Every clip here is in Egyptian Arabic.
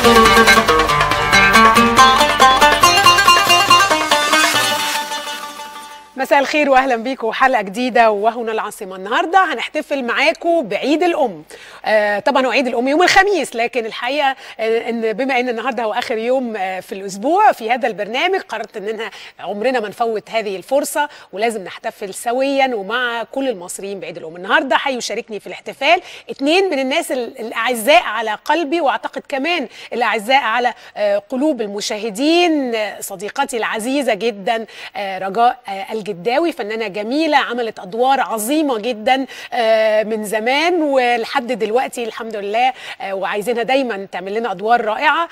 مساء الخير واهلا بيكم حلقه جديده وهنا العاصمه النهارده هنحتفل معاكم بعيد الام آه طبعا هو عيد الام يوم الخميس لكن الحقيقه آه ان بما ان النهارده هو اخر يوم آه في الاسبوع في هذا البرنامج قررت اننا عمرنا ما نفوت هذه الفرصه ولازم نحتفل سويا ومع كل المصريين بعيد الام النهارده هيشاركني في الاحتفال اثنين من الناس الاعزاء على قلبي واعتقد كمان الاعزاء على آه قلوب المشاهدين آه صديقتي العزيزه جدا آه رجاء آه الجداوي فنانه جميله عملت ادوار عظيمه جدا من زمان ولحد دلوقتي الحمد لله وعايزينها دايما تعمل لنا ادوار رائعه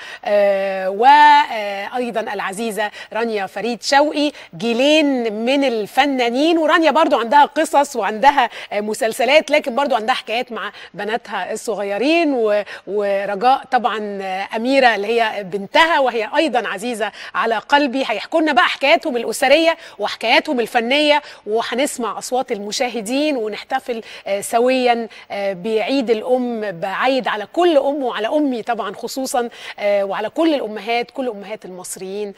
وايضا العزيزه رانيا فريد شوقي جيلين من الفنانين ورانيا برضو عندها قصص وعندها مسلسلات لكن برضو عندها حكايات مع بناتها الصغيرين ورجاء طبعا اميره اللي هي بنتها وهي ايضا عزيزه على قلبي هيحكوا لنا بقى حكاياتهم الاسريه وحكاياتهم الفنيه وهنسمع اصوات المشاهدين ونحتفل سويا بعيد الام بعيد على كل ام وعلى امي طبعا خصوصا وعلى كل الامهات كل امهات المصريين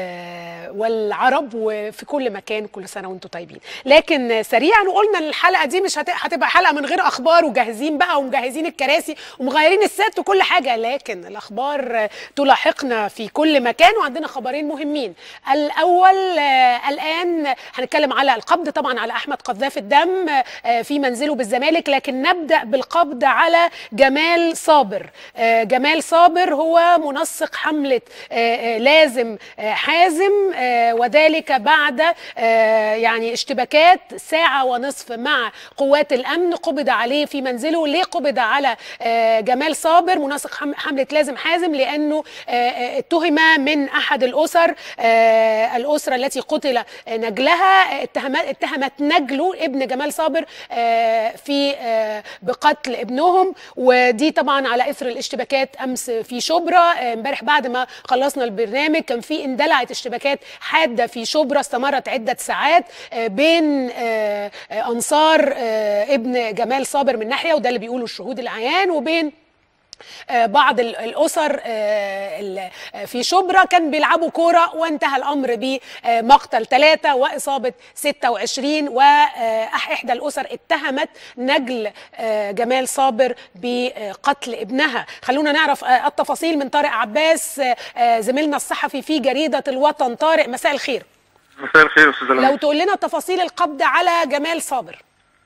والعرب وفي كل مكان كل سنه وانتم طيبين لكن سريعا وقلنا الحلقه دي مش هتبقى حلقه من غير اخبار وجاهزين بقى ومجهزين الكراسي ومغيرين الست وكل حاجه لكن الاخبار تلاحقنا في كل مكان وعندنا خبرين مهمين الاول الان هنتكلم على القبض طبعا على احمد قذاف الدم في منزله بالزمالك لكن نبدا بالقبض على جمال صابر جمال صابر هو منسق حمله لازم حازم وذلك بعد يعني اشتباكات ساعه ونصف مع قوات الامن قبض عليه في منزله ليه قبض على جمال صابر منسق حمله لازم حازم لانه اتهم من احد الاسر الاسره التي قتل نجلها اتهمت اتهمت نجله ابن جمال صابر في بقتل ابنهم ودي طبعا على اثر الاشتباكات امس في شبرا امبارح بعد ما خلصنا البرنامج كان في اندلعت اشتباكات حاده في شبرا استمرت عده ساعات بين انصار ابن جمال صابر من ناحيه وده اللي بيقوله الشهود العيان وبين بعض الاسر في شبرا كان بيلعبوا كوره وانتهى الامر بمقتل ثلاثه واصابه 26 واحدى الاسر اتهمت نجل جمال صابر بقتل ابنها خلونا نعرف التفاصيل من طارق عباس زميلنا الصحفي في جريده الوطن طارق مساء الخير مساء الخير استاذ لو تقول لنا تفاصيل القبض على جمال صابر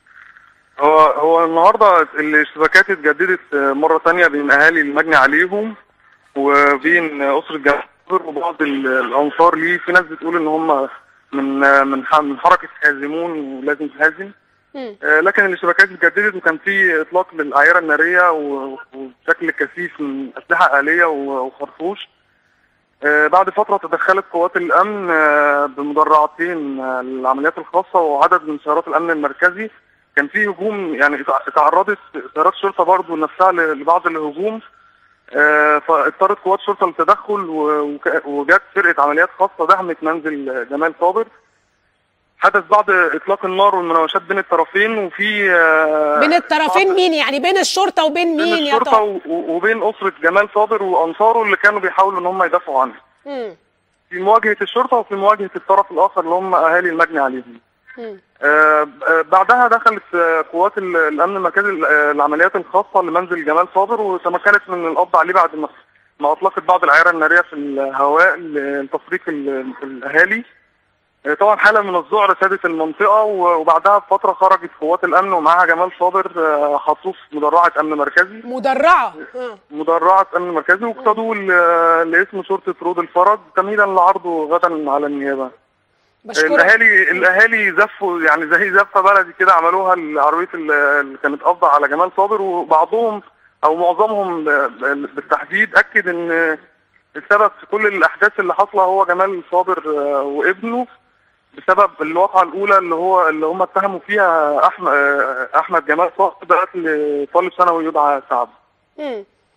هو هو النهارده الاشتباكات اتجددت مره ثانيه بين اهالي المجني عليهم وبين اسره جابر وبعض الانصار ليه في ناس بتقول ان هم من من من حركه حازمون ولازم تهازم آه لكن الاشتباكات اتجددت وكان في اطلاق للاعيره الناريه وبشكل كثيف من اسلحه اليه وخرطوش آه بعد فتره تدخلت قوات الامن آه بمدرعتين للعمليات الخاصه وعدد من سيارات الامن المركزي كان في هجوم يعني تعرضت سيارات الشرطه برضه نفسها لبعض الهجوم آه فاضطرت قوات الشرطه للتدخل وجت فرقه عمليات خاصه دهمت منزل جمال صابر حدث بعد اطلاق النار والمناوشات بين الطرفين وفي آه بين الطرفين مين يعني بين الشرطه وبين مين بين الشرطه يا وبين اسره جمال صابر وانصاره اللي كانوا بيحاولوا ان هم يدافعوا عنه مم. في مواجهه الشرطه وفي مواجهه الطرف الاخر اللي هم اهالي المجني عليهم آه بعدها دخلت آه قوات الامن المركزي العمليات الخاصه لمنزل جمال صابر وتمكنت من القبض عليه بعد ما ما اطلقت بعض العيره الناريه في الهواء لتفريق الاهالي آه طبعا حاله من الذعر سادت المنطقه وبعدها بفتره خرجت قوات الامن ومعها جمال صابر حطوه في مدرعه امن مركزي مدرعه مدرعه امن مركزي واقتضوا لاسم شرطه رود الفرج تمهيدا لعرضه غدا على النيابه بشكرك. الاهالي الاهالي زفوا يعني زي زفه بلدي كده عملوها العربيه اللي كانت قابضه على جمال صابر وبعضهم او معظمهم بالتحديد اكد ان السبب في كل الاحداث اللي حاصله هو جمال صابر وابنه بسبب الواقعه الاولى اللي هو اللي هم اتهموا فيها احمد احمد جمال صابر بقتل طالب ثانوي يدعى سعد.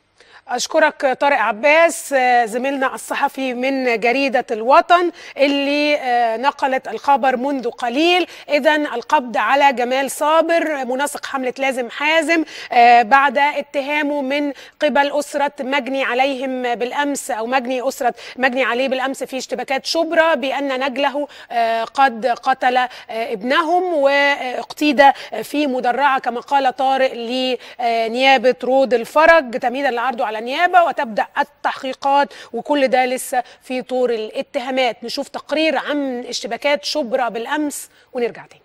أشكرك طارق عباس زميلنا الصحفي من جريدة الوطن اللي نقلت الخبر منذ قليل إذا القبض على جمال صابر منسق حملة لازم حازم بعد اتهامه من قبل أسرة مجني عليهم بالأمس أو مجني أسرة مجني عليه بالأمس في اشتباكات شبرا بأن نجله قد قتل ابنهم واقتيد في مدرعة كما قال طارق لنيابة رود الفرج تمهيدا لعرضه على النيابه وتبدا التحقيقات وكل ده لسه في طور الاتهامات نشوف تقرير عن اشتباكات شبرا بالامس ونرجع تاني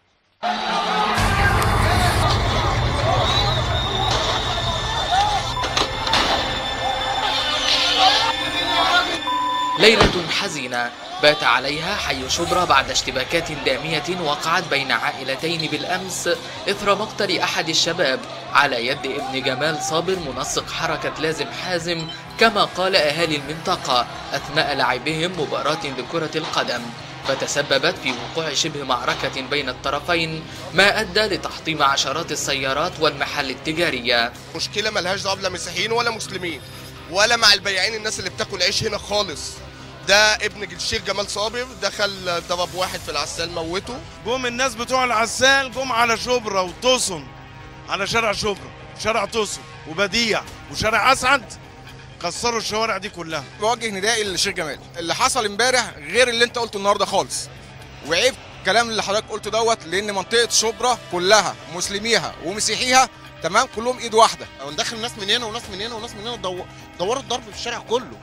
ليلة حزينة بات عليها حي شبرا بعد اشتباكات دامية وقعت بين عائلتين بالأمس إثر مقتل أحد الشباب على يد ابن جمال صابر منسق حركة لازم حازم كما قال أهالي المنطقة أثناء لعبهم مباراة لكرة القدم فتسببت في وقوع شبه معركة بين الطرفين ما أدى لتحطيم عشرات السيارات والمحل التجارية مشكلة ملهاش دعوة لا مسيحيين ولا مسلمين ولا مع البياعين الناس اللي بتاكل عيش هنا خالص ده ابن الشيخ جمال صابر دخل ضرب واحد في العسال موته جم الناس بتوع العسال جم على شبرا وتصن على شارع شبرا شارع تصن وبديع وشارع اسعد كسروا الشوارع دي كلها بوجه ندائي للشيخ جمال اللي حصل امبارح غير اللي انت قلته النهارده خالص وعيب الكلام اللي حضرتك قلته دوت لان منطقه شبرا كلها مسلميها ومسيحيها تمام كلهم ايد واحده وندخل ناس من هنا وناس من هنا وناس من هنا دو... دوروا الضرب في الشارع كله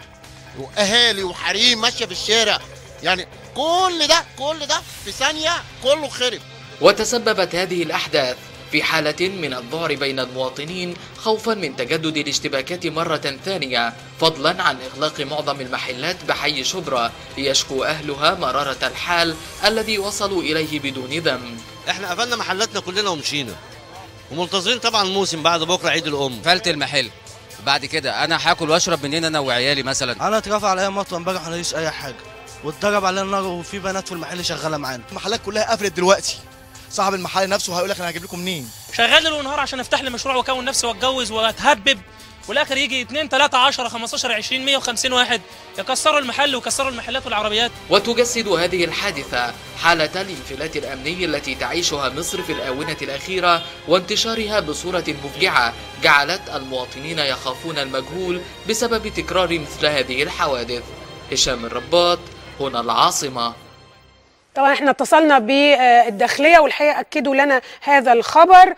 واهالي وحريم ماشيه في الشارع يعني كل ده كل ده في ثانيه كله خرب وتسببت هذه الاحداث في حالة من الذعر بين المواطنين خوفا من تجدد الاشتباكات مرة ثانية فضلا عن إغلاق معظم المحلات بحي شبرا ليشكو أهلها مرارة الحال الذي وصلوا إليه بدون ذنب احنا قفلنا محلاتنا كلنا ومشينا ومنتظرين طبعا الموسم بعد بكره عيد الام قفلت المحل بعد كده انا هاكل واشرب منين انا وعيالي مثلا انا اترفع عليا مطوه امبارح ما لقيتش اي حاجه واتضرب علينا النار وفي بنات في المحل شغاله معانا المحلات كلها قفلت دلوقتي صاحب المحل نفسه هيقول لك انا هجيب لكم منين شغال ليل ونهار عشان افتح لي مشروع واكون نفسي واتجوز واتهبب والاخر يجي 2 3 10 15 20 150 واحد يكسروا المحل ويكسروا المحلات والعربيات وتجسد هذه الحادثة حالة الانفلات الأمني التي تعيشها مصر في الآونة الأخيرة وانتشارها بصورة مفجعة جعلت المواطنين يخافون المجهول بسبب تكرار مثل هذه الحوادث هشام الرباط هنا العاصمة طبعا احنا اتصلنا بالداخليه والحقيقه اكدوا لنا هذا الخبر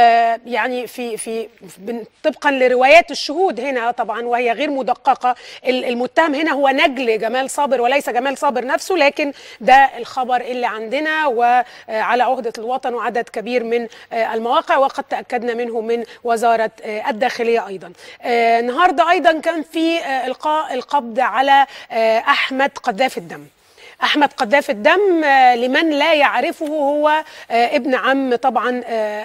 يعني في في طبقا لروايات الشهود هنا طبعا وهي غير مدققه المتهم هنا هو نجل جمال صابر وليس جمال صابر نفسه لكن ده الخبر اللي عندنا وعلى عهده الوطن وعدد كبير من المواقع وقد تاكدنا منه من وزاره الداخليه ايضا. النهارده ايضا كان في القاء القبض على احمد قذاف الدم. احمد قذاف الدم لمن لا يعرفه هو ابن عم طبعا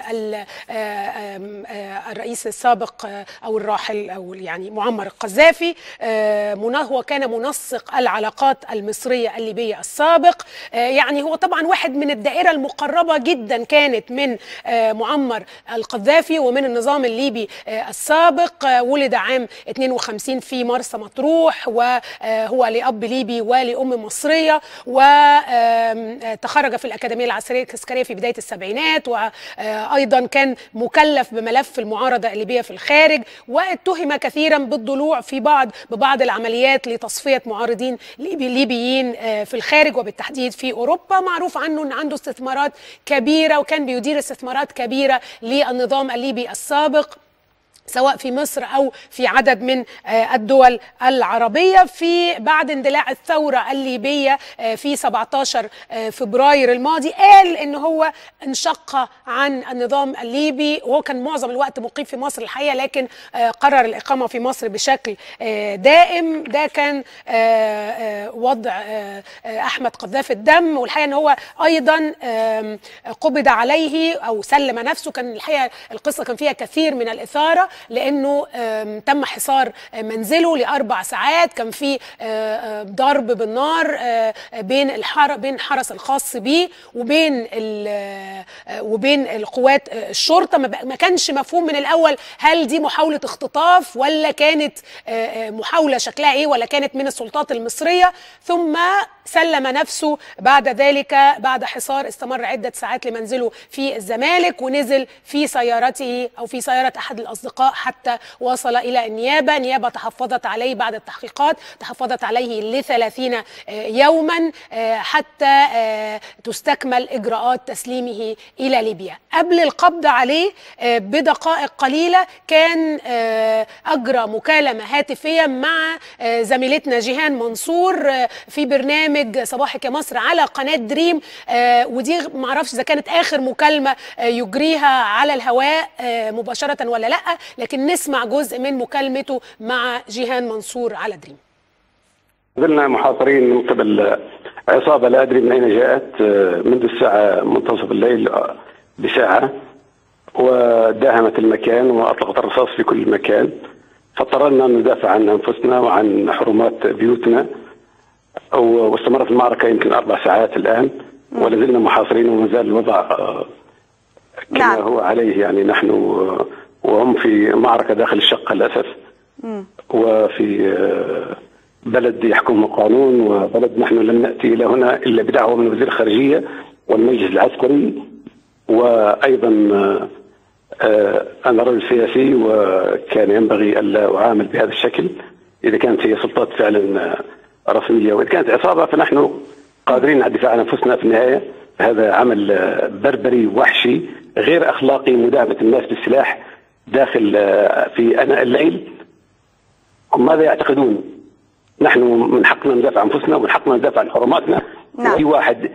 الرئيس السابق او الراحل او يعني معمر القذافي هو كان منسق العلاقات المصريه الليبيه السابق يعني هو طبعا واحد من الدائره المقربه جدا كانت من معمر القذافي ومن النظام الليبي السابق ولد عام 52 في مرسى مطروح وهو لاب ليبي ولام مصريه وتخرج في الأكاديمية العسكرية العسكرية في بداية السبعينات وأيضا كان مكلف بملف المعارضة الليبية في الخارج واتهم كثيرا بالضلوع في بعض ببعض العمليات لتصفية معارضين ليبيين في الخارج وبالتحديد في أوروبا معروف عنه أن عنده استثمارات كبيرة وكان بيدير استثمارات كبيرة للنظام الليبي السابق سواء في مصر او في عدد من الدول العربيه في بعد اندلاع الثوره الليبيه في 17 فبراير الماضي قال ان هو انشق عن النظام الليبي وهو كان معظم الوقت مقيم في مصر الحقيقه لكن قرر الاقامه في مصر بشكل دائم ده كان وضع احمد قذاف الدم والحقيقه ان هو ايضا قبض عليه او سلم نفسه كان الحقيقه القصه كان فيها كثير من الاثاره لانه آم، تم حصار آه، منزله لاربع ساعات كان في آه، آه، ضرب بالنار آه، بين الحر بين الحرس الخاص بيه وبين ال- آه، وبين القوات آه، الشرطه ما بق- ما كانش مفهوم من الاول هل دي محاوله اختطاف ولا كانت آه، آه، محاوله شكلها ايه ولا كانت من السلطات المصريه ثم سلم نفسه بعد ذلك بعد حصار استمر عده ساعات لمنزله في الزمالك ونزل في سيارته او في سياره احد الاصدقاء حتى وصل الى النيابه، النيابه تحفظت عليه بعد التحقيقات، تحفظت عليه ل 30 يوما آه، حتى آه، تستكمل اجراءات تسليمه الى ليبيا. قبل القبض عليه آه، بدقائق قليله كان آه، اجرى مكالمه هاتفيه مع آه، زميلتنا جيهان منصور آه، في برنامج صباحك يا مصر على قناه دريم آه، ودي معرفش اذا كانت اخر مكالمه آه، يجريها على الهواء آه، مباشره ولا لا لكن نسمع جزء من مكالمته مع جيهان منصور على دريم زلنا محاصرين من قبل عصابة لا أدري من أين جاءت آه، منذ الساعة منتصف الليل آه، بساعة وداهمت المكان وأطلقت الرصاص في كل مكان فاضطررنا أن ندافع عن أنفسنا وعن حرمات بيوتنا و- واستمرت المعركة يمكن أربع ساعات الآن ولازلنا محاصرين وما زال الوضع آه، كما نعم. هو عليه يعني نحن آه، وهم في معركة داخل الشقة للأسف مم. وفي آه، بلد يحكمه قانون وبلد نحن لم ناتي الى هنا الا بدعوه من وزير الخارجيه والمجلس العسكري وايضا آه، آه، انا رجل سياسي وكان ينبغي الا اعامل بهذا الشكل اذا كانت هي سلطات فعلا آه، رسميه واذا كانت عصابه فنحن قادرين على الدفاع عن انفسنا في النهايه هذا عمل آه، بربري وحشي غير اخلاقي مداهمه الناس بالسلاح داخل آه، في اناء الليل هم ماذا يعتقدون؟ نحن من حقنا ندافع عن انفسنا ومن حقنا ندافع عن حرماتنا نعم. واي واحد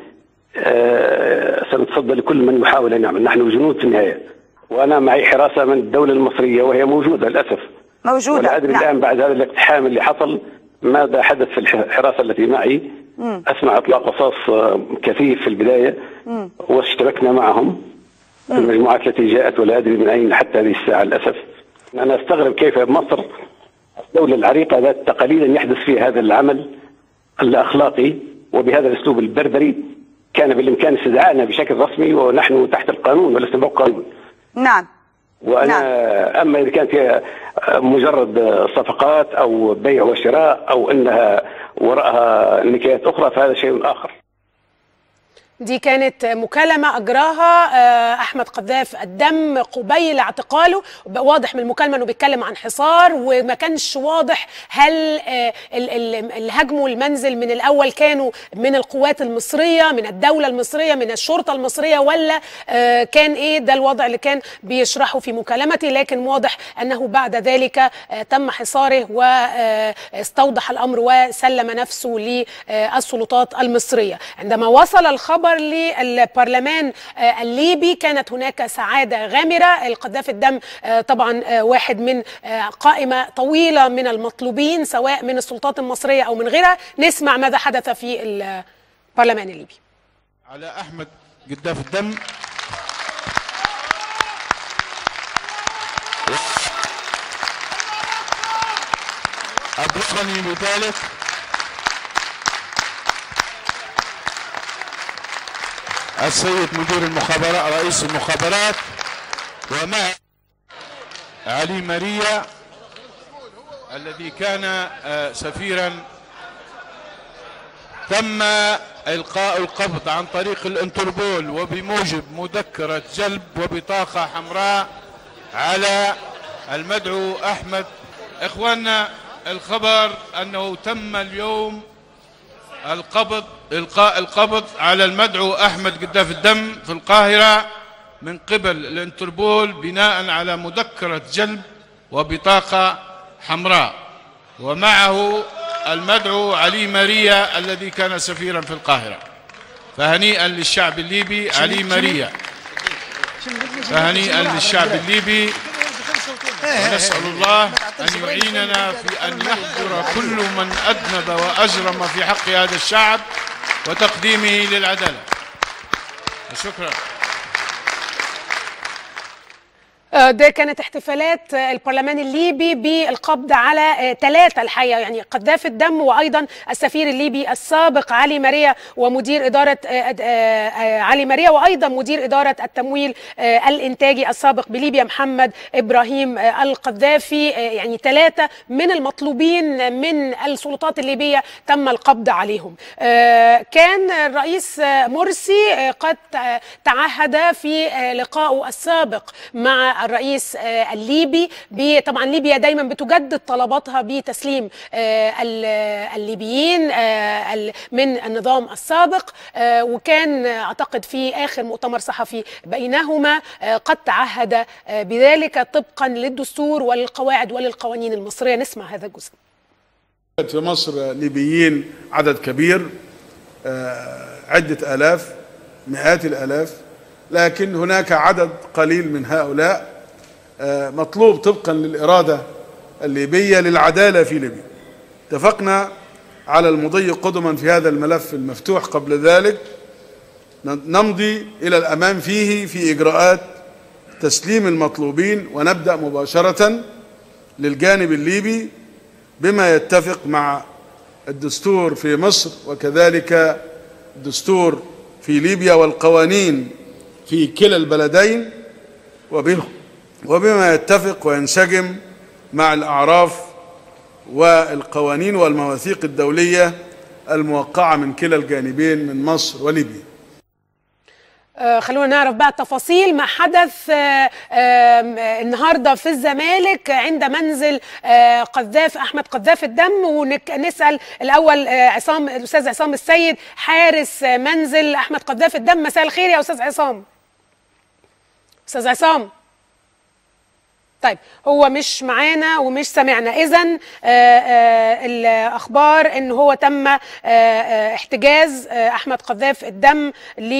آه، سنتصدى لكل من يحاول ان يعمل نحن جنود في النهايه وانا معي حراسه من الدوله المصريه وهي موجوده للاسف موجودة ولا ادري نعم. الان بعد هذا الاقتحام اللي حصل ماذا حدث في الح- الحراسه التي معي مم. اسمع اطلاق رصاص آه، كثيف في البدايه مم. واشتركنا معهم في المجموعات التي جاءت ولا ادري من اين حتى هذه الساعه للاسف انا استغرب كيف مصر الدوله العريقه ذات تقاليد أن يحدث فيها هذا العمل الاخلاقي وبهذا الاسلوب البربري كان بالامكان استدعائنا بشكل رسمي ونحن تحت القانون ولسنا فوق القانون نعم وانا اما اذا كانت هي مجرد صفقات او بيع وشراء او انها وراءها نكايات اخرى فهذا شيء اخر دي كانت مكالمة أجراها آه، أحمد قذاف الدم قبيل اعتقاله واضح من المكالمة أنه بيتكلم عن حصار وما كانش واضح هل آه، ال- ال- اللي هاجموا المنزل من الأول كانوا من القوات المصرية من الدولة المصرية من الشرطة المصرية ولا آه، كان إيه ده الوضع اللي كان بيشرحه في مكالمته لكن واضح أنه بعد ذلك آه، تم حصاره واستوضح الأمر وسلم نفسه للسلطات المصرية عندما وصل الخبر للبرلمان آه، الليبي كانت هناك سعادة غامرة القذاف الدم آه، طبعا آه، واحد من آه، قائمة طويلة من المطلوبين سواء من السلطات المصرية أو من غيرها نسمع ماذا حدث في البرلمان الليبي على احمد قداف الدم أبلغني بذلك السيد مدير المخابرات رئيس المخابرات ومع علي ماريا الذي كان آه، سفيرا تم إلقاء القبض عن طريق الانتربول وبموجب مذكرة جلب وبطاقة حمراء على المدعو أحمد إخواننا الخبر أنه تم اليوم القبض إلقاء القبض على المدعو أحمد قداف الدم في القاهرة من قبل الانتربول بناء على مذكرة جلب وبطاقة حمراء ومعه المدعو علي ماريا الذي كان سفيرا في القاهرة فهنيئا للشعب الليبي علي ماريا فهنيئا للشعب الليبي ونسأل الله أن يعيننا في أن يحضر كل من أذنب وأجرم في حق هذا الشعب وتقديمه للعدالة شكرا آه، ده كانت احتفالات آه، البرلمان الليبي بالقبض على ثلاثة الحقيقة يعني قذاف الدم وأيضا السفير الليبي السابق علي ماريا ومدير إدارة آه، آه، آه، علي ماريا وأيضا مدير إدارة التمويل آه، الإنتاجي السابق بليبيا محمد إبراهيم آه، القذافي آه، يعني ثلاثة من المطلوبين من السلطات الليبية تم القبض عليهم آه، كان الرئيس آه، مرسي آه، قد آه، تعهد في آه، لقائه السابق مع الرئيس آه، الليبي ب- طبعا ليبيا دايما بتجدد طلباتها بتسليم آه، ال- الليبيين آه، ال- من النظام السابق آه، وكان آه، اعتقد في اخر مؤتمر صحفي بينهما آه، قد تعهد آه، بذلك طبقا للدستور وللقواعد وللقوانين المصريه نسمع هذا الجزء في مصر ليبيين عدد كبير آه، عدة آلاف مئات الآلاف لكن هناك عدد قليل من هؤلاء آه، مطلوب طبقا للإرادة الليبية للعدالة في ليبيا اتفقنا على المضي قدما في هذا الملف المفتوح قبل ذلك نمضي إلى الأمام فيه في إجراءات تسليم المطلوبين ونبدأ مباشرة للجانب الليبي بما يتفق مع الدستور في مصر وكذلك الدستور في ليبيا والقوانين في كلا البلدين وبه- وبما يتفق وينسجم مع الأعراف والقوانين والمواثيق الدولية الموقعة من كلا الجانبين من مصر وليبيا آه، خلونا نعرف بقى التفاصيل ما حدث آه، آم، آه، النهارده في الزمالك عند منزل آه، قذاف احمد قذاف الدم ونسال الاول آه، عصام الاستاذ عصام السيد حارس آه، منزل احمد قذاف الدم مساء الخير يا استاذ عصام استاذ عصام طيب هو مش معانا ومش سامعنا اذا الاخبار ان هو تم آه، آه، احتجاز آه، احمد قذاف الدم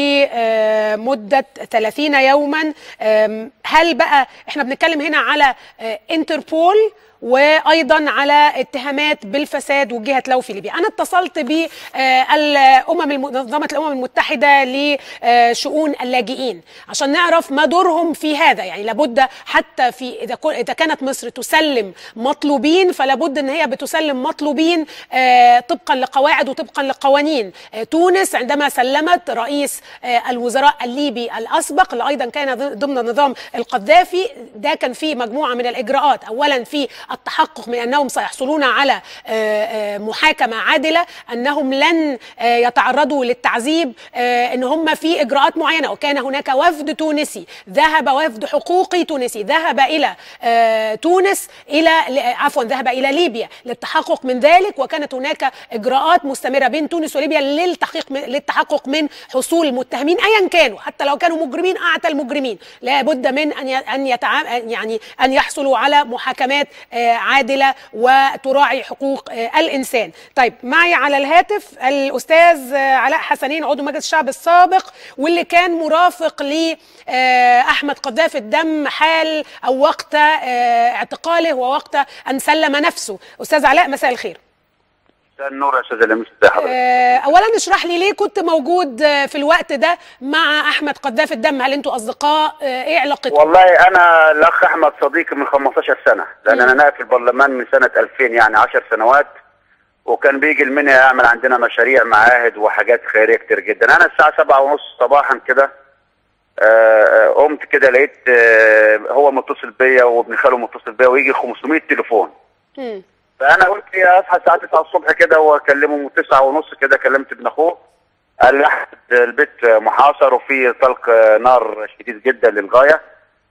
لمده 30 يوما آم، هل بقى احنا بنتكلم هنا على آه، انتربول وايضا على اتهامات بالفساد وجهه لو في ليبيا انا اتصلت بالامم منظمه الامم المتحده لشؤون اللاجئين عشان نعرف ما دورهم في هذا يعني لابد حتى في اذا كو- اذا كانت مصر تسلم مطلوبين فلابد ان هي بتسلم مطلوبين آه، طبقا لقواعد وطبقا لقوانين آه، تونس عندما سلمت رئيس آه، الوزراء الليبي الاسبق اللي ايضا كان ض- ضمن نظام القذافي ده كان فيه مجموعه من الاجراءات اولا في التحقق من انهم سيحصلون على آه، آه، محاكمه عادله انهم لن آه، يتعرضوا للتعذيب آه، ان هم في اجراءات معينه وكان هناك وفد تونسي ذهب وفد حقوقي تونسي ذهب الى آه، تونس الى ل- عفوا ذهب الى ليبيا للتحقق من ذلك وكانت هناك اجراءات مستمره بين تونس وليبيا للتحقيق من للتحقق من حصول المتهمين ايا كانوا حتى لو كانوا مجرمين اعتى المجرمين لابد من ان ي- ان يتعام يعني ان يحصلوا على محاكمات آه، عادله وتراعي حقوق آه، الانسان طيب معي على الهاتف الاستاذ آه، علاء حسنين عضو مجلس الشعب السابق واللي كان مرافق لاحمد قذاف الدم حال او وقت آه، اعتقاله ووقت ان سلم نفسه استاذ علاء مساء الخير مساء النور يا استاذ لميس ازي حضرتك آه، اولا اشرح لي ليه كنت موجود آه، في الوقت ده مع احمد قذاف الدم هل انتوا اصدقاء آه، ايه علاقتكم والله انا الاخ احمد صديقي من 15 سنه لان انا نائب في البرلمان من سنه 2000 يعني 10 سنوات وكان بيجي المنيا يعمل عندنا مشاريع معاهد وحاجات خيريه كتير جدا انا الساعه سبعة ونص صباحا كده آه، آه، قمت كده لقيت آه، هو متصل بيا وابن خاله متصل بيا ويجي 500 تليفون مم. فانا قلت يا اصحى الساعه 9 الصبح كده واكلمه من 9 ونص كده كلمت ابن اخوه قال لي احمد البيت محاصر وفي طلق نار شديد جدا للغايه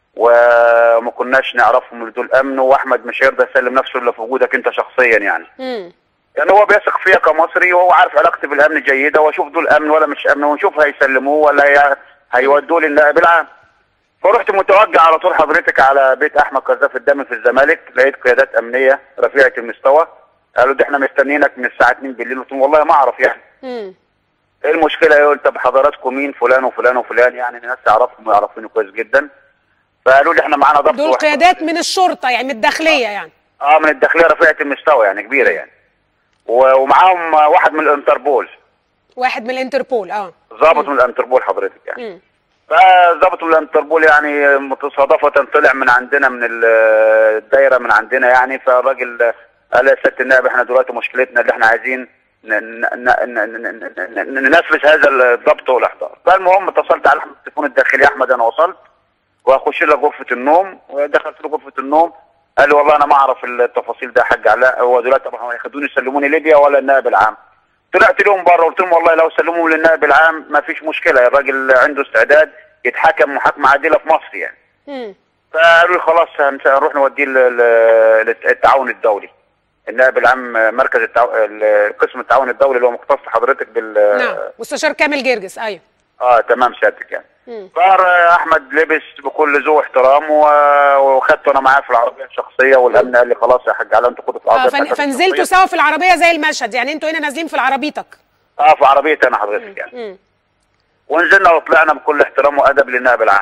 وما كناش نعرفهم من دول امن واحمد مش هيرضى يسلم نفسه الا في وجودك انت شخصيا يعني مم. يعني هو بيثق فيا كمصري وهو عارف علاقتي بالامن جيده واشوف دول امن ولا مش امن ونشوف هيسلموه ولا هي... هيودوه للنائب العام فرحت متوجه على طول حضرتك على بيت احمد قذاف الدم في الزمالك لقيت قيادات امنيه رفيعه المستوى قالوا ده احنا مستنيينك من الساعه 2 بالليل قلت لهم والله ما اعرف يعني مم. ايه المشكله يقول طب حضراتكم مين فلان وفلان وفلان يعني ناس يعرفهم ويعرفوني كويس جدا فقالوا لي احنا معانا ضبط دول واحد. قيادات من الشرطه يعني من الداخليه يعني اه من الداخليه رفيعه المستوى يعني كبيره يعني و- ومعاهم واحد من الانتربول واحد من الانتربول اه ضابط من الانتربول حضرتك يعني مم. فضابط الانتربول يعني متصادفة طلع من عندنا من ال- الدايرة من عندنا يعني فالراجل قال يا سيادة النائب احنا دلوقتي مشكلتنا اللي احنا عايزين ن- ن- ن- ن- ن- ن- ننفذ هذا الضبط والاحضار فالمهم اتصلت على احمد التليفون الداخلي يا احمد انا وصلت واخش لك غرفة النوم ودخلت له غرفة النوم قال لي والله انا ما اعرف التفاصيل ده يا حاج علاء هو دلوقتي طبعا هياخدوني يسلموني ليبيا ولا النائب العام طلعت لهم بره قلت لهم والله لو سلموه للنائب العام ما فيش مشكله الراجل عنده استعداد يتحكم محاكمه عادله في مصر يعني مم. فقالوا لي خلاص هنس- هنروح نوديه ل- ل- للتعاون الدولي النائب العام مركز التعاون قسم التعاون الدولي اللي هو مختص حضرتك بال نعم مستشار كامل جرجس ايوه اه تمام سيادتك يعني مم. فاحمد لبس بكل ذوق احترام و- وخدته انا معاه في العربيه الشخصيه والامن قال لي خلاص يا حاج علاء انت خده في العربيه اه فن... بتاعتك فنزلتوا الشخصية. سوا في العربيه زي المشهد يعني انتوا هنا نازلين في عربيتك اه في عربيتي انا حضرتك يعني مم. ونزلنا وطلعنا بكل احترام وادب للنائب العام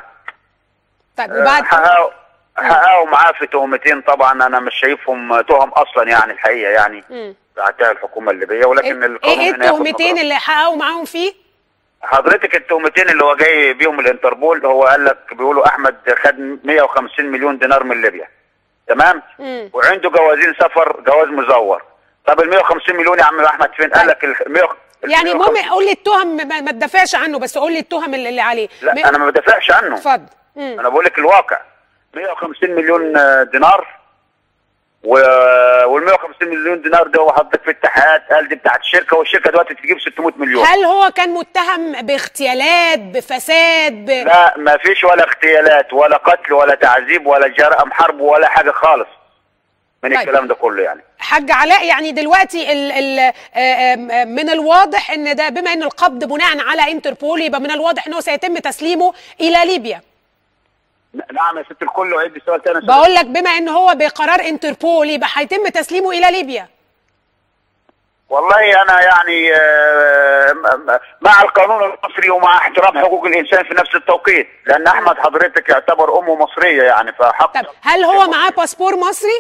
طيب آه، وبعد حققوا حققوا معاه في تهمتين طبعا انا مش شايفهم تهم اصلا يعني الحقيقه يعني مم. بعتها الحكومه الليبيه ولكن ايه القانون ايه هنا ياخد التهمتين مجراه. اللي حققوا معاهم فيه حضرتك التهمتين اللي هو جاي بيهم الانتربول هو قال لك بيقولوا احمد خد 150 مليون دينار من ليبيا تمام مم. وعنده جوازين سفر جواز مزور طب ال 150 مليون يا عم احمد فين قال لك ال 100 يعني المهم قول لي التهم ما, ما تدافعش عنه بس قول لي التهم اللي, اللي عليه م- لا انا ما بدافعش عنه اتفضل مم. انا بقول لك الواقع 150 مليون دينار و وال 150 مليون دينار ده هو حضرتك في اتحاد قال دي بتاعت الشركه والشركه دلوقتي تجيب 600 مليون هل هو كان متهم باغتيالات بفساد ب... لا ما فيش ولا اغتيالات ولا قتل ولا تعذيب ولا جرائم حرب ولا حاجه خالص من طيب. الكلام ده كله يعني حاج علاء يعني دلوقتي ال ال آه، آه، من الواضح ان ده بما ان القبض بناء على انتربول يبقى من الواضح انه سيتم تسليمه الى ليبيا نعم يا ست الكل وعيد سؤال تاني بقول لك بما ان هو بقرار انتربول يبقى هيتم تسليمه الى ليبيا والله انا يعني آه، م- م- مع القانون المصري ومع احترام حقوق الانسان في نفس التوقيت لان احمد حضرتك يعتبر امه مصريه يعني فحق طب هل هو معاه باسبور مصري؟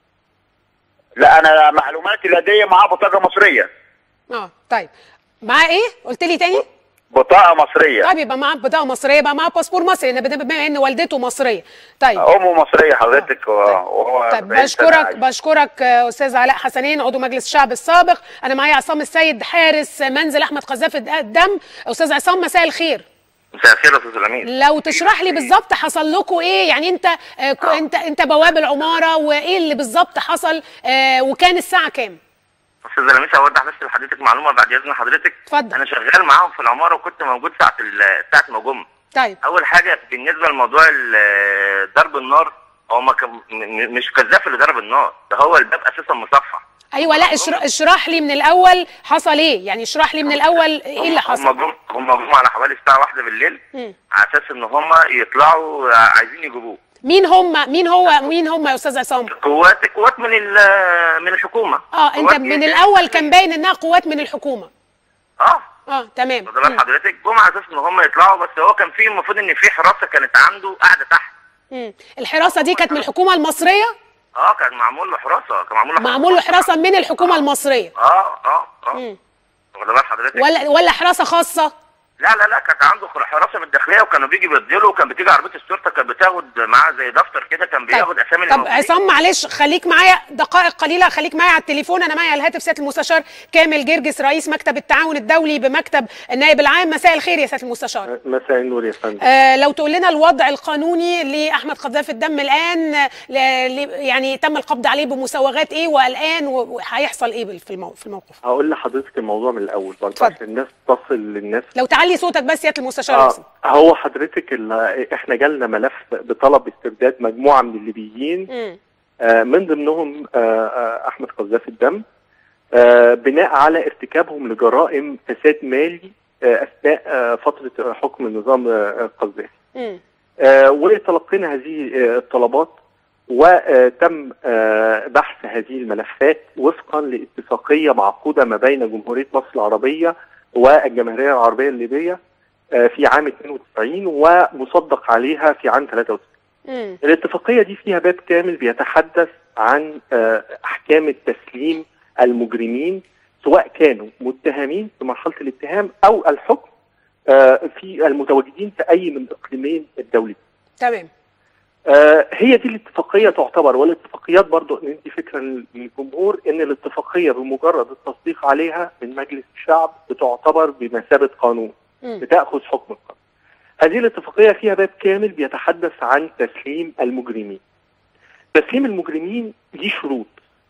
لا انا معلوماتي لدي معاه بطاقه مصريه اه طيب معاه ايه؟ قلت لي تاني؟ بطاقه مصريه طيب يبقى معاه بطاقه مصريه يبقى معاه باسبور مصري لأن بما ان والدته مصريه طيب امه مصريه حضرتك وهو طيب بعيد سنة بشكرك عايش. بشكرك آه، استاذ علاء حسنين عضو مجلس الشعب السابق انا معايا عصام السيد حارس منزل احمد قذافي الدم استاذ عصام مساء الخير مساء الخير يا استاذ الامين لو تشرح لي بالظبط حصل لكم ايه يعني انت آه كو- انت انت بواب العماره وايه اللي بالظبط حصل آه وكان الساعه كام استاذ الامين اوضح بس لحضرتك معلومه بعد اذن حضرتك اتفضل. انا شغال معاهم في العماره وكنت موجود ساعه ال- ساعه ما جم طيب اول حاجه بالنسبه لموضوع ال- ضرب النار هو ما كان م- م- مش كذاب اللي ضرب النار ده هو الباب اساسا مصفح ايوه لا اشرح, اشرح لي من الاول حصل ايه يعني اشرح لي من الاول ايه اللي هم حصل جم هم جم على حوالي الساعه واحدة بالليل مم. على اساس ان هم يطلعوا عايزين يجيبوه مين هم مين هو مين هم يا استاذ عصام قوات قوات من ال- من الحكومه اه انت قوات من إيه؟ الاول كان باين انها قوات من الحكومه اه اه تمام واخد بال حضرتك جم على اساس ان هم يطلعوا بس هو كان في المفروض ان في حراسه كانت عنده قاعده تحت مم. الحراسه دي كانت من الحكومه المصريه اه كان معمول له حراسه كان معمول له معمول له حراسه من الحكومه المصريه اه اه اه مم. واخد بال حضرتك ولا ولا حراسه خاصه لا لا لا كانت عنده حراسه من الداخليه وكانوا بيجي بيديله وكان بتيجي عربيه الشرطه كانت بتاخد معاه زي دفتر كده كان بياخد اسامي طب الموجودين. عصام معلش خليك معايا دقائق قليله خليك معايا على التليفون انا معايا على الهاتف سياده المستشار كامل جرجس رئيس مكتب التعاون الدولي بمكتب النائب العام مساء الخير يا سياده المستشار مساء النور يا فندم آه لو تقول لنا الوضع القانوني لاحمد قذافي الدم الان آه، ل- ل- يعني تم القبض عليه بمسوغات ايه والان و- وهيحصل ايه بال- في المو- في الموقف هقول لحضرتك الموضوع من الاول برضه عشان الناس تصل للناس لو تعلي صوتك بس يا سياده المستشار آه يوسف. هو حضرتك ال- احنا جالنا ملف بطلب استرداد مجموعه من الليبيين مم. آه من ضمنهم آه آه احمد قذافي الدم آه بناء على ارتكابهم لجرائم فساد مالي آه اثناء آه فتره حكم النظام آه قذافي مم. آه، وتلقينا هذه آه، الطلبات وتم آه، بحث هذه الملفات وفقا لاتفاقيه معقوده ما بين جمهوريه مصر العربيه والجمهوريه العربيه الليبيه آه، في عام 92 ومصدق عليها في عام 93 مم. الاتفاقيه دي فيها باب كامل بيتحدث عن آه، احكام التسليم المجرمين سواء كانوا متهمين في مرحله الاتهام او الحكم آه، في المتواجدين في اي من اقليمين الدولي تمام آه، هي دي الاتفاقيه تعتبر والاتفاقيات برضو ان انت فكره للجمهور ان الاتفاقيه بمجرد التصديق عليها من مجلس الشعب بتعتبر بمثابه قانون بتاخذ حكم القانون هذه الاتفاقيه فيها باب كامل بيتحدث عن تسليم المجرمين تسليم المجرمين ليه شروط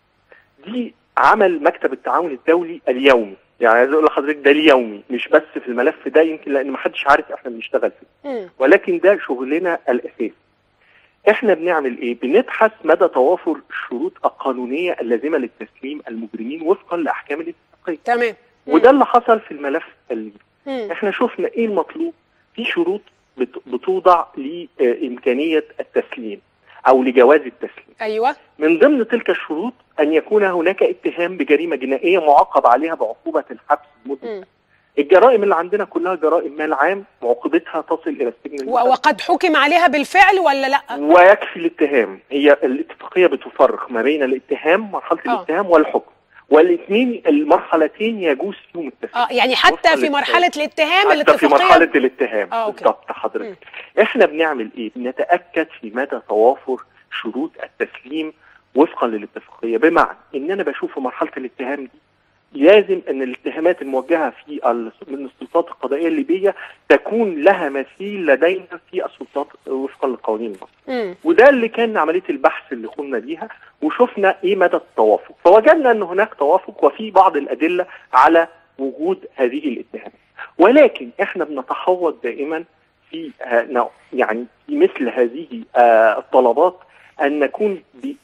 دي عمل مكتب التعاون الدولي اليومي يعني عايز اقول لحضرتك ده اليومي مش بس في الملف ده يمكن لان محدش عارف احنا بنشتغل فيه ولكن ده شغلنا الاساسي احنا بنعمل ايه بنبحث مدى توافر الشروط القانونيه اللازمه للتسليم المجرمين وفقا لاحكام الاتفاقيه تمام وده اللي حصل في الملف اللي مم. احنا شفنا ايه المطلوب في شروط بت- بتوضع لامكانيه التسليم او لجواز التسليم ايوه من ضمن تلك الشروط ان يكون هناك اتهام بجريمه جنائيه معاقب عليها بعقوبه الحبس لمده الجرائم اللي عندنا كلها جرائم مال عام وعقوبتها تصل الى السجن و- وقد حكم عليها بالفعل ولا لا ويكفي الاتهام هي الاتفاقيه بتفرق ما بين الاتهام مرحله آه. الاتهام والحكم والاثنين المرحلتين يجوز فيهم التسليم اه يعني حتى وفقاً في للاتفاق. مرحله الاتهام حتى الاتفاقيه في مرحله الاتهام آه، أوكي. بالضبط حضرتك احنا بنعمل ايه بنتاكد في مدى توافر شروط التسليم وفقا للاتفاقيه بمعنى ان انا بشوف في مرحله الاتهام دي لازم ان الاتهامات الموجهه في ال- من السلطات القضائيه الليبيه تكون لها مثيل لدينا في السلطات وفقا للقوانين المصريه مم. وده اللي كان عمليه البحث اللي قمنا بيها وشفنا ايه مدى التوافق فوجدنا ان هناك توافق وفي بعض الادله على وجود هذه الاتهامات ولكن احنا بنتحوط دائما في آه، نوع- يعني في مثل هذه آه، الطلبات ان نكون ب-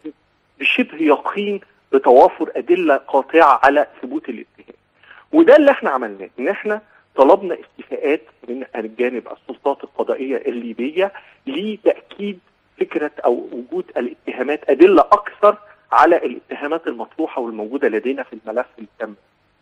بشبه يقين بتوافر ادله قاطعه على ثبوت الاتهام وده اللي احنا عملناه ان احنا طلبنا استيفاءات من الجانب السلطات القضائيه الليبيه لتاكيد فكره او وجود الاتهامات ادله اكثر على الاتهامات المطروحه والموجوده لدينا في الملف اللي تم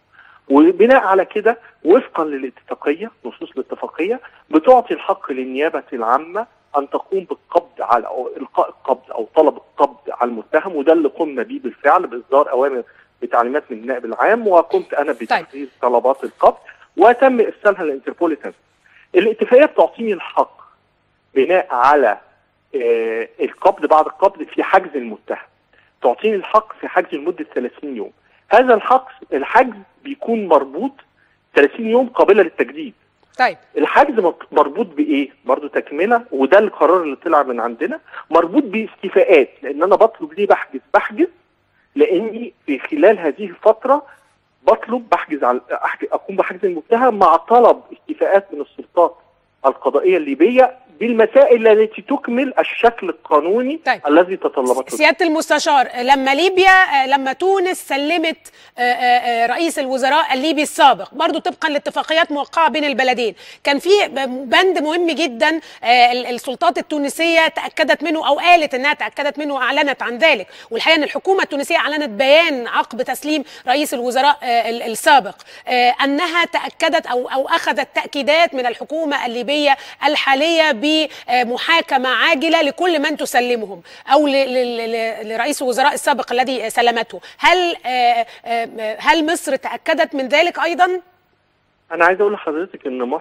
وبناء على كده وفقا للاتفاقيه نصوص الاتفاقيه بتعطي الحق للنيابه العامه ان تقوم بالقبض على او القاء القبض او طلب القبض على المتهم وده اللي قمنا بيه بالفعل باصدار اوامر بتعليمات من النائب العام وقمت انا بتحرير طلبات القبض وتم ارسالها للانتربول تنفيذ. الاتفاقيه بتعطيني الحق بناء على آه، القبض بعد القبض في حجز المتهم تعطيني الحق في حجز لمده 30 يوم هذا الحق الحجز بيكون مربوط 30 يوم قابله للتجديد طيب الحجز مط- مربوط بايه؟ برضو تكمله وده القرار اللي طلع من عندنا مربوط باستيفاءات لان انا بطلب ليه بحجز؟ بحجز لاني في خلال هذه الفتره بطلب بحجز على أحج- اقوم بحجز المتهم مع طلب استيفاءات من السلطات القضائيه الليبيه بالمسائل التي تكمل الشكل القانوني طيب. الذي تطلبته سياده المستشار لما ليبيا لما تونس سلمت آه، آه، آه، رئيس الوزراء الليبي السابق برضو طبقا لاتفاقيات موقعه بين البلدين كان في بند مهم جدا آه، ال- السلطات التونسيه تاكدت منه او قالت انها تاكدت منه واعلنت عن ذلك والحقيقه ان الحكومه التونسيه اعلنت بيان عقب تسليم رئيس الوزراء آه، ال- السابق آه، انها تاكدت او او اخذت تاكيدات من الحكومه الليبيه الحاليه بمحاكمه عاجله لكل من تسلمهم او ل- ل- ل- لرئيس الوزراء السابق الذي سلمته هل آه، آه، هل مصر تاكدت من ذلك ايضا انا عايز اقول لحضرتك ان مصر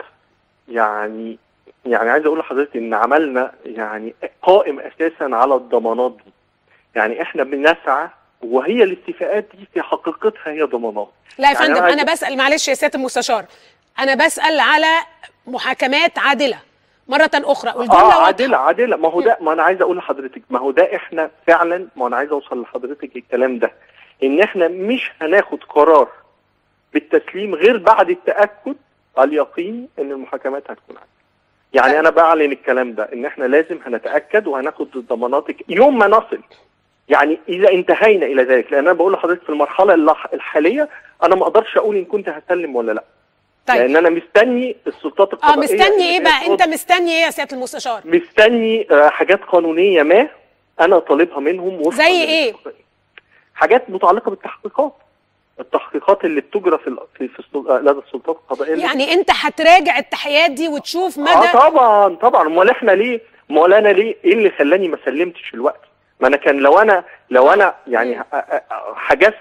يعني يعني عايز اقول لحضرتك ان عملنا يعني قائم اساسا على الضمانات دي يعني احنا بنسعى وهي الاستيفاءات دي في حقيقتها هي ضمانات لا يا يعني فندم عايز- انا بسال معلش يا سياده المستشار انا بسال على محاكمات عادله مره اخرى والجمله اه واضحة. عادله عادله ما هو ده ما انا عايز اقول لحضرتك ما هو ده احنا فعلا ما انا عايز اوصل لحضرتك الكلام ده ان احنا مش هناخد قرار بالتسليم غير بعد التاكد اليقيني ان المحاكمات هتكون عادله يعني انا بعلن الكلام ده ان احنا لازم هنتاكد وهناخد الضمانات يوم ما نصل يعني اذا انتهينا الى ذلك لان انا بقول لحضرتك في المرحله اللح- الحاليه انا ما اقدرش اقول ان كنت هسلم ولا لا طيب. لان انا مستني السلطات اه القضائيه مستني اللي ايه بقى هي انت مستني ايه يا سياده المستشار مستني آه، حاجات قانونيه ما انا طالبها منهم وفقاً زي ايه حاجات متعلقه بالتحقيقات التحقيقات اللي بتجرى في ال- في, في السل- آه، لدى السلطات القضائيه يعني انت هتراجع التحيات دي وتشوف مدى اه طبعا طبعا امال احنا ليه امال انا ليه ايه اللي خلاني ما سلمتش الوقت ما انا كان لو انا لو انا يعني ح- حجزت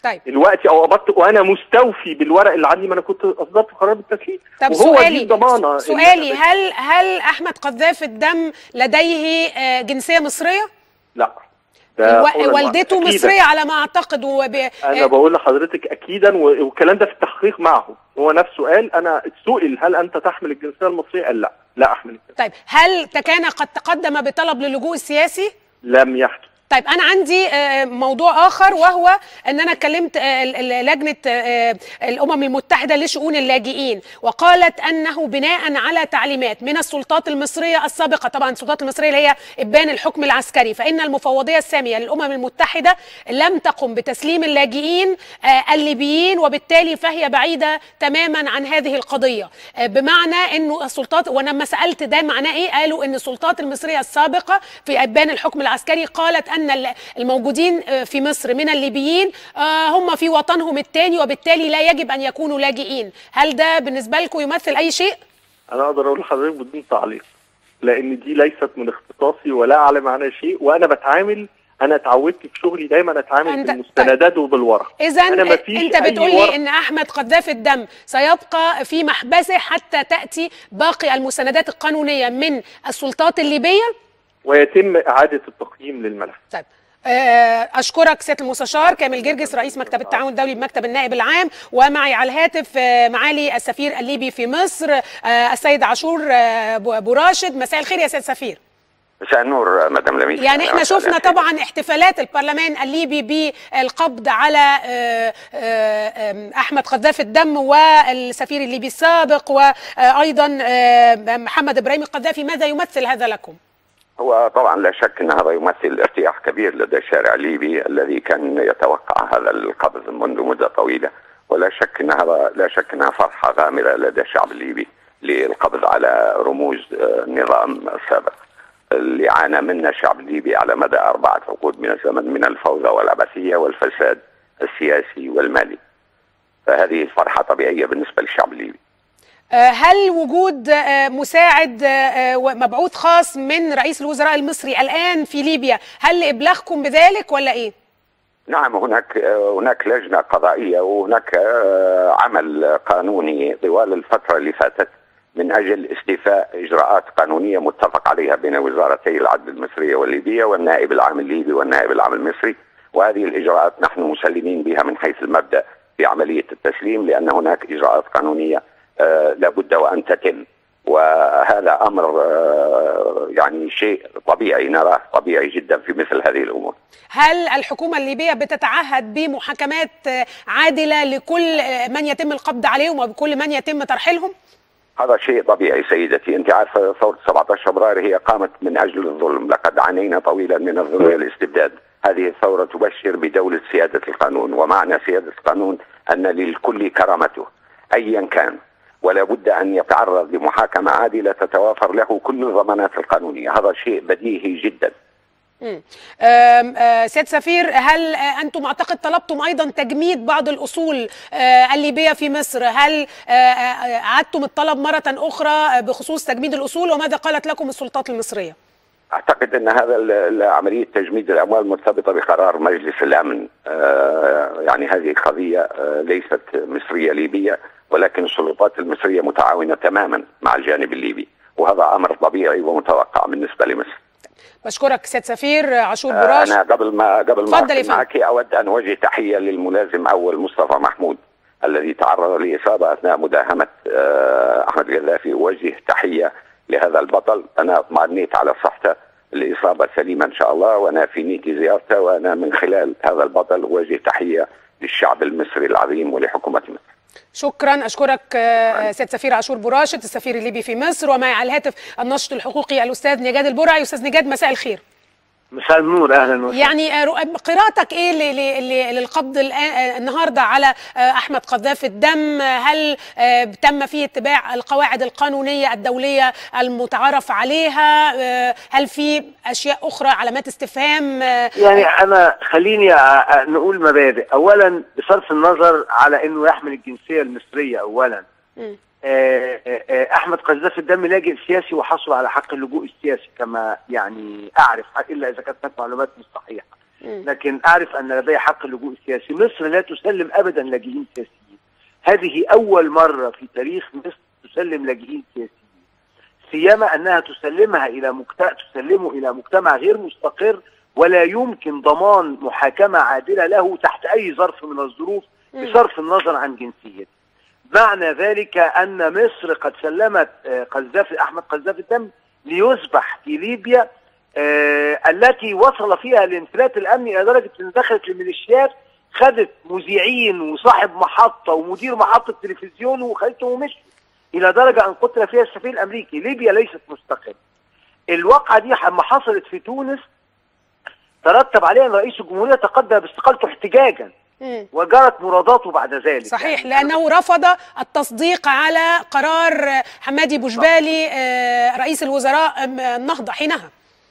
طيب دلوقتي او قبضت وانا مستوفي بالورق اللي عندي ما انا كنت اصدرت قرار بالتسليم طب وهو دي سؤالي الضمانه اللي سؤالي أنا- هل هل احمد قذاف الدم لديه آه، جنسيه مصريه؟ لا ده و- قولاً والدته واحداً. مصريه على ما اعتقد وب... انا آه، بقول لحضرتك اكيدا و- والكلام ده في التحقيق معه هو نفسه قال انا سئل هل انت تحمل الجنسيه المصريه قال لا لا احمل طيب هل كان قد تقدم بطلب للجوء السياسي؟ لم يحدث طيب انا عندي آه، موضوع اخر وهو ان انا كلمت آه، ال- ال- لجنه آه، الامم المتحده لشؤون اللاجئين وقالت انه بناء على تعليمات من السلطات المصريه السابقه طبعا السلطات المصريه اللي هي ابان الحكم العسكري فان المفوضيه الساميه للامم المتحده لم تقم بتسليم اللاجئين آه، الليبيين وبالتالي فهي بعيده تماما عن هذه القضيه آه، بمعنى انه السلطات وانا لما سالت ده معناه ايه قالوا ان السلطات المصريه السابقه في ابان الحكم العسكري قالت ان ال- الموجودين آه، في مصر من الليبيين آه، هم في وطنهم الثاني وبالتالي لا يجب ان يكونوا لاجئين هل ده بالنسبه لكم يمثل اي شيء انا اقدر اقول لحضرتك بدون تعليق لان دي ليست من اختصاصي ولا اعلم عنها شيء وانا بتعامل انا اتعودت في شغلي دايما اتعامل أنت- بالمستندات وبالورق اذا أنا مفيش انت أي بتقول ورق- لي ان احمد قذاف الدم سيبقى في محبسه حتى تاتي باقي المستندات القانونيه من السلطات الليبيه ويتم اعاده التقييم للملف طيب آه، اشكرك سياده المستشار كامل جرجس رئيس مكتب التعاون الدولي بمكتب النائب العام ومعي على الهاتف آه، معالي السفير الليبي في مصر آه، السيد عاشور آه، بو- ابو راشد مساء الخير يا سيد سفير مساء النور مدام لميس يعني احنا شفنا طبعا احتفالات البرلمان الليبي بالقبض على آه، آه، آم، احمد قذاف الدم والسفير الليبي السابق وايضا آه، محمد ابراهيم القذافي ماذا يمثل هذا لكم؟ هو طبعا لا شك ان هذا يمثل ارتياح كبير لدى الشارع الليبي الذي كان يتوقع هذا القبض منذ مده طويله ولا شك ان هذا لا شك انها فرحه غامره لدى الشعب الليبي للقبض على رموز آه، النظام السابق اللي عانى منه الشعب الليبي على مدى اربعه عقود من الزمن من الفوضى والعبثيه والفساد السياسي والمالي فهذه فرحه طبيعيه بالنسبه للشعب الليبي آه، هل وجود آه، مساعد آه، آه، ومبعوث خاص من رئيس الوزراء المصري الان في ليبيا هل لابلاغكم بذلك ولا ايه؟ نعم هناك هناك لجنه قضائيه وهناك آه، عمل قانوني طوال الفتره اللي فاتت من اجل استيفاء اجراءات قانونيه متفق عليها بين وزارتي العدل المصريه والليبيه والنائب العام الليبي والنائب العام المصري وهذه الاجراءات نحن مسلمين بها من حيث المبدا في عمليه التسليم لان هناك اجراءات قانونيه آه، لابد وان تتم وهذا امر آه، يعني شيء طبيعي نراه طبيعي جدا في مثل هذه الامور هل الحكومه الليبيه بتتعهد بمحاكمات آه، عادله لكل آه، من يتم القبض عليهم وبكل من يتم ترحيلهم؟ هذا شيء طبيعي سيدتي انت عارفه ثوره 17 فبراير هي قامت من اجل الظلم لقد عانينا طويلا من الظلم والاستبداد هذه الثوره تبشر بدوله سياده القانون ومعنى سياده القانون ان للكل كرامته ايا كان ولا بد ان يتعرض لمحاكمه عادله تتوافر له كل الضمانات القانونيه هذا شيء بديهي جدا مم. آم، آه، سيد سفير هل آه، انتم اعتقد طلبتم ايضا تجميد بعض الاصول آه، الليبيه في مصر هل آه، آه، اعدتم الطلب مره اخرى آه، بخصوص تجميد الاصول وماذا قالت لكم السلطات المصريه اعتقد ان هذا ال- ال- عمليه تجميد الاموال مرتبطه بقرار مجلس الامن آه، يعني هذه قضيه آه، ليست مصريه ليبيه ولكن السلطات المصريه متعاونه تماما مع الجانب الليبي وهذا امر طبيعي ومتوقع بالنسبه لمصر بشكرك سيد سفير آه، عاشور آه، براش انا قبل ما قبل ما اتفضل يا أختم فندم. معك اود ان اوجه تحيه للملازم اول مصطفى محمود الذي تعرض لاصابه اثناء مداهمه آه، احمد القذافي اوجه تحيه لهذا البطل انا اطمأنيت على صحته الاصابه سليمه ان شاء الله وانا في نيتي زيارته وانا من خلال هذا البطل اوجه تحيه للشعب المصري العظيم ولحكومه مصر شكرا اشكرك آه، سيد سفير عاشور براشد السفير الليبي في مصر ومعي على الهاتف الناشط الحقوقي الاستاذ نجاد البرعي استاذ نجاد مساء الخير مساء النور اهلا وسهلا يعني آه، رؤ- قراءتك ايه ل- ل- ل- للقبض الآن- آه، النهارده على آه، احمد قذاف الدم هل آه، تم فيه اتباع القواعد القانونيه الدوليه المتعارف عليها آه، هل في اشياء اخرى علامات استفهام آه، يعني انا خليني أ- أ- نقول مبادئ اولا بصرف النظر على انه يحمل الجنسيه المصريه اولا مم. آه، آه، آه، احمد قذاف الدم لاجئ سياسي وحصل على حق اللجوء السياسي كما يعني اعرف الا اذا كانت هناك معلومات مش صحيحه لكن اعرف ان لدي حق اللجوء السياسي مصر لا تسلم ابدا لاجئين سياسيين هذه اول مره في تاريخ مصر تسلم لاجئين سياسيين سيما انها تسلمها الى مجتمع تسلمه الى مجتمع غير مستقر ولا يمكن ضمان محاكمه عادله له تحت اي ظرف من الظروف بصرف النظر عن جنسيته. معنى ذلك ان مصر قد سلمت آه، قذافي احمد قذافي الدم ليذبح في ليبيا آه، التي وصل فيها الانفلات الامني الى درجه ان دخلت الميليشيات خدت مذيعين وصاحب محطه ومدير محطه تلفزيون وخدتهم ومشوا الى درجه ان قتل فيها السفير الامريكي ليبيا ليست مستقله الواقعه دي لما حصلت في تونس ترتب عليها ان رئيس الجمهوريه تقدم باستقالته احتجاجا مم. وجرت مراداته بعد ذلك صحيح لانه رفض التصديق على قرار حمادي بوجبالي آه، رئيس الوزراء آم، النهضه حينها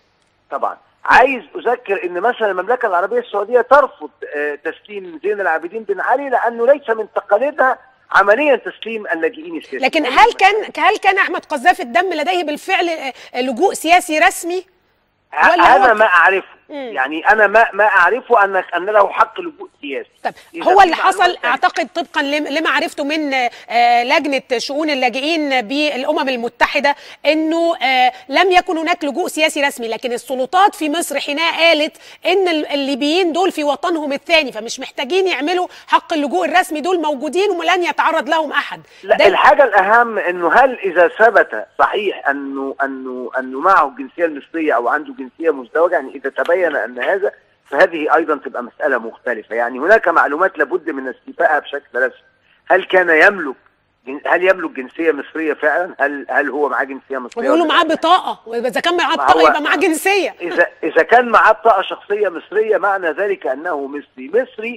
طبعا عايز اذكر ان مثلا المملكه العربيه السعوديه ترفض آه، تسليم زين العابدين بن علي لانه ليس من تقاليدها عمليا تسليم اللاجئين السياسيين لكن هل كان هل كان احمد قذافي الدم لديه بالفعل آه، لجوء سياسي رسمي ولا انا هو- ما اعرفه مم. يعني انا ما ما اعرفه ان ان له حق لجوء سياسي طب إذا هو في اللي معلومات حصل تانية. اعتقد طبقا لم- لما عرفته من آه، لجنه شؤون اللاجئين بالامم المتحده انه آه، لم يكن هناك لجوء سياسي رسمي لكن السلطات في مصر حينها قالت ان ال- الليبيين دول في وطنهم الثاني فمش محتاجين يعملوا حق اللجوء الرسمي دول موجودين ولن يتعرض لهم احد لا ده- الحاجة الأهم إنه هل إذا ثبت صحيح أنه أنه أنه معه الجنسية المصرية أو عنده جنسية مزدوجة يعني إذا تبين أن هذا فهذه أيضا تبقى مسألة مختلفة يعني هناك معلومات لابد من استيفائها بشكل رسمي هل كان يملك جن- هل يملك جنسية مصرية فعلا؟ هل هل هو معاه جنسية مصرية؟ وبيقولوا ولا معاه لا؟ بطاقه واذا كان معاه ما بطاقه هو- يبقى معاه جنسيه إذا إذا كان معاه بطاقة شخصية مصرية معنى ذلك أنه مصري، مصري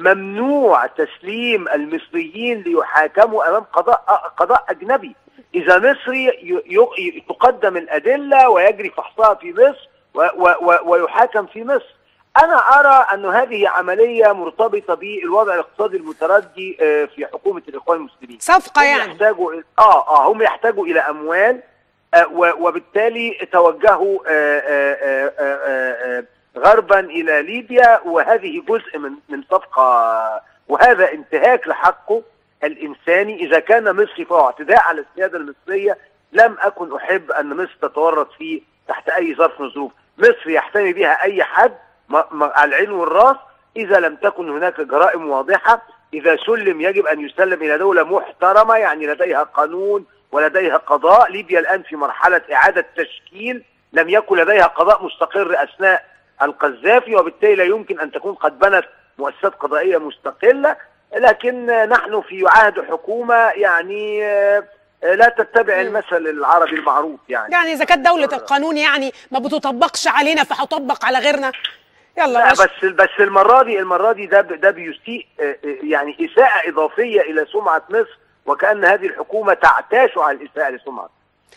ممنوع تسليم المصريين ليحاكموا أمام قضاء قضاء أجنبي، إذا مصري ي- ي- تقدم الأدلة ويجري فحصها في مصر و و و ويحاكم في مصر. أنا أرى أن هذه عملية مرتبطة بالوضع الاقتصادي المتردي آه، في حكومة الإخوان المسلمين. صفقه هم يعني يحتاجوا اه اه هم يحتاجوا الى اموال آه و- وبالتالي توجهوا آه آه آه آه آه غربا الى ليبيا وهذه جزء من من صفقه وهذا انتهاك لحقه الانساني اذا كان مصري فهو اعتداء على السياده المصريه لم اكن احب ان مصر تتورط فيه تحت اي ظرف من الظروف مصر يحتمي بها اي حد ما- ما- على العين والراس اذا لم تكن هناك جرائم واضحه اذا سلم يجب ان يسلم الى دوله محترمه يعني لديها قانون ولديها قضاء ليبيا الان في مرحله اعاده تشكيل لم يكن لديها قضاء مستقر اثناء القذافي وبالتالي لا يمكن ان تكون قد بنت مؤسسات قضائيه مستقله لكن نحن في عهد حكومه يعني آه، آه، لا تتبع المثل العربي المعروف يعني يعني اذا كانت دوله القانون يعني ما بتطبقش علينا فهتطبق على غيرنا يلا لا ماشي. بس بس المره دي المره دي ده ده بيسيء آه، آه، يعني اساءه اضافيه الى سمعه مصر وكان هذه الحكومه تعتاش على الاساءه لسمعه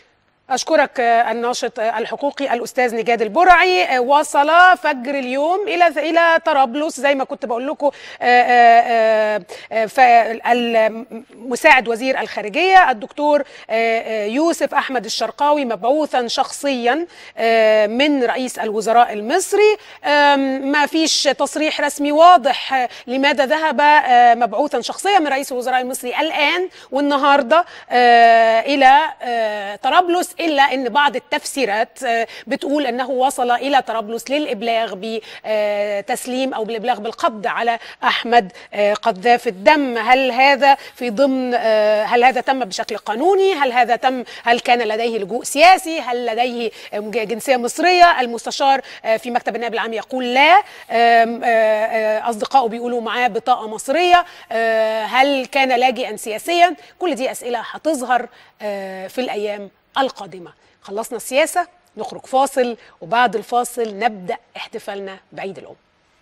أشكرك آه، الناشط آه، الحقوقي الأستاذ نجاد البرعي آه، وصل فجر اليوم إلى إلى طرابلس زي ما كنت بقول لكم مساعد وزير الخارجية الدكتور آه، آه، يوسف أحمد الشرقاوي مبعوثا شخصيا آه، من رئيس الوزراء المصري آم، ما فيش تصريح رسمي واضح آه، لماذا ذهب آه، مبعوثا شخصيا من رئيس الوزراء المصري الآن والنهارده آه، إلى آه، طرابلس إلا أن بعض التفسيرات آه، بتقول أنه وصل إلى طرابلس للإبلاغ بتسليم أو بالإبلاغ بالقبض على أحمد آه، قذاف الدم هل هذا في ضمن آه، هل هذا تم بشكل قانوني هل هذا تم هل كان لديه لجوء سياسي هل لديه آه، جنسية مصرية المستشار آه، في مكتب النائب العام يقول لا آم، آه، آه، أصدقائه بيقولوا معاه بطاقة مصرية آه، هل كان لاجئا سياسيا كل دي أسئلة هتظهر آه، في الأيام القادمة خلصنا السياسة نخرج فاصل وبعد الفاصل نبدأ احتفالنا بعيد الأم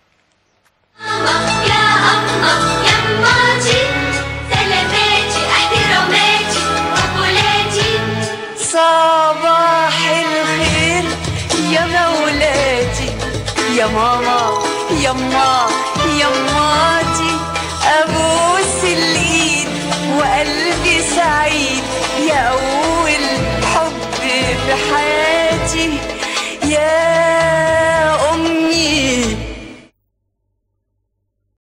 يماتي سلاماتي احتراماتي مقولاتي صباح الخير يا مولاتي يا ماما يما يماتي ابوس الايد وقلبي سعيد يا